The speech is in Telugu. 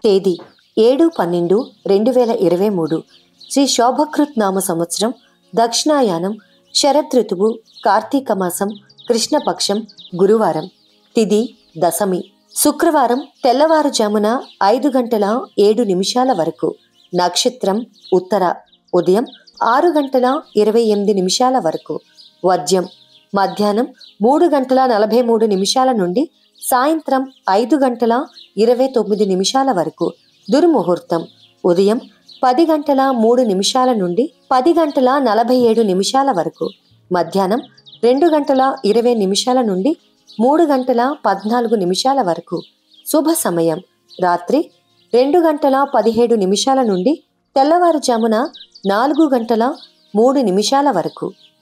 తేదీ ఏడు పన్నెండు రెండు వేల ఇరవై మూడు శ్రీ శోభకృత్ నామ సంవత్సరం దక్షిణాయానం శరదృతువు కార్తీక మాసం కృష్ణపక్షం గురువారం తిది దశమి శుక్రవారం తెల్లవారుజామున ఐదు గంటల ఏడు నిమిషాల వరకు నక్షత్రం ఉత్తర ఉదయం ఆరు గంటల ఇరవై ఎనిమిది నిమిషాల వరకు వర్జ్యం మధ్యాహ్నం మూడు గంటల నలభై మూడు నిమిషాల నుండి సాయంత్రం ఐదు గంటల ఇరవై తొమ్మిది నిమిషాల వరకు దుర్ముహూర్తం ఉదయం పది గంటల మూడు నిమిషాల నుండి పది గంటల నలభై ఏడు నిమిషాల వరకు మధ్యాహ్నం రెండు గంటల ఇరవై నిమిషాల నుండి మూడు గంటల పద్నాలుగు నిమిషాల వరకు శుభ సమయం రాత్రి రెండు గంటల పదిహేడు నిమిషాల నుండి తెల్లవారుజామున నాలుగు గంటల మూడు నిమిషాల వరకు